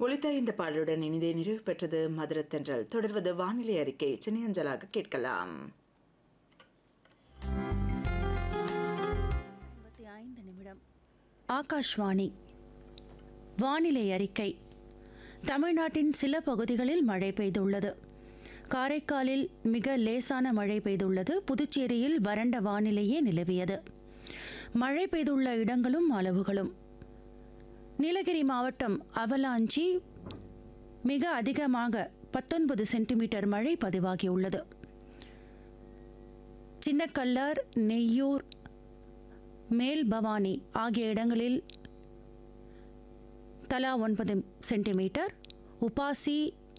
ஒலித்த இந்த பாடலுடன் இனிதே நிறைவு பெற்றது மதுரத்தென்றல் தொடர்வது வானிலை அறிக்கை சின்னியஞ்சலாக கேட்கலாம் ஐம்பத்தி ஐந்து நிமிடம் ஆகாஷ்வாணி வானிலை அறிக்கை தமிழ்நாட்டின் சில பகுதிகளில் மழை பெய்துள்ளது காரைக்காலில் மிக லேசான மழை பெய்துள்ளது புதுச்சேரியில் வறண்ட வானிலையே நிலவியது மழை பெய்துள்ள இடங்களும் அளவுகளும் நீலகிரி மாவட்டம் அவலாஞ்சி மிக அதிகமாக பத்தொன்பது சென்டிமீட்டர் மழை பதிவாகியுள்ளது சின்னக்கல்லார் நெய்யூர் மேல் பவானி ஆகிய இடங்களில் தலா ஒன்பது சென்டிமீட்டர் உபாசி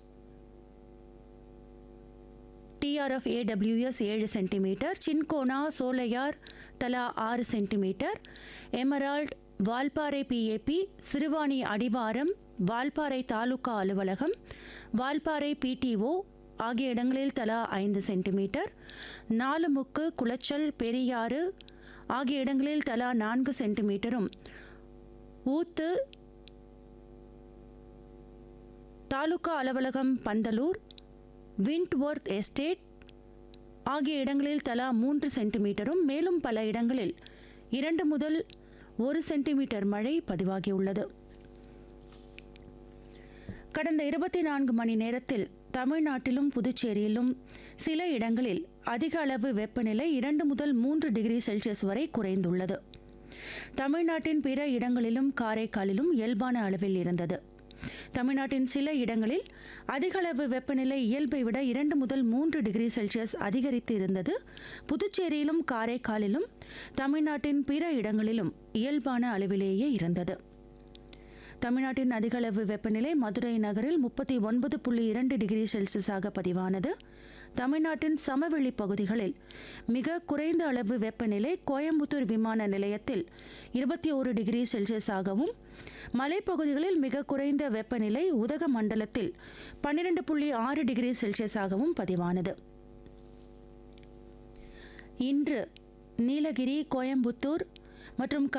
டிஆர்எஃப் ஏடபிள்யூஎஸ் ஏழு சென்டிமீட்டர் சின்கோனா சோலையார் தலா ஆறு centimetre Emerald Valparai PAP Siruvani அடிவாரம் வால்பாறை தாலுகா அலுவலகம் வால்பாறை பிடிஓ ஆகிய இடங்களில் தலா ஐந்து சென்டிமீட்டர் நாலுமுக்கு குளச்சல் பெரியாறு ஆகிய இடங்களில் தலா நான்கு சென்டிமீட்டரும் ஊத்து தாலுகா அலுவலகம் பந்தலூர் விண்ட்வொர்த் எஸ்டேட் ஆகிய இடங்களில் தலா மூன்று சென்டிமீட்டரும் மேலும் பல இடங்களில் இரண்டு முதல் ஒரு சென்டிமீட்டர் மழை பதிவாகியுள்ளது கடந்த இருபத்தி நான்கு மணி நேரத்தில் தமிழ்நாட்டிலும் புதுச்சேரியிலும் சில இடங்களில் அதிக அளவு வெப்பநிலை இரண்டு முதல் மூன்று டிகிரி செல்சியஸ் வரை குறைந்துள்ளது தமிழ்நாட்டின் பிற இடங்களிலும் காரைக்காலிலும் இயல்பான அளவில் இருந்தது தமிழ்நாட்டின் சில இடங்களில் அதிக அளவு வெப்பநிலை இயல்பை விட இரண்டு முதல் மூன்று டிகிரி செல்சியஸ் அதிகரித்து இருந்தது புதுச்சேரியிலும் காரைக்காலிலும் தமிழ்நாட்டின் பிற இடங்களிலும் இயல்பான அளவிலேயே இருந்தது தமிழ்நாட்டின் அதிகளவு வெப்பநிலை மதுரை நகரில் முப்பத்தி ஒன்பது புள்ளி இரண்டு டிகிரி செல்சியஸாக பதிவானது தமிழ்நாட்டின் சமவெளி பகுதிகளில் மிக குறைந்த அளவு வெப்பநிலை கோயம்புத்தூர் விமான நிலையத்தில் இருபத்தி ஓரு டிகிரி செல்சியஸாகவும் மலைப்பகுதிகளில் மிக குறைந்த வெப்பநிலை உதகமண்டலத்தில் பன்னிரண்டு புள்ளி ஆறு டிகிரி செல்சியஸாகவும் பதிவானது இன்று நீலகிரி கோயம்புத்தூர் மற்றும்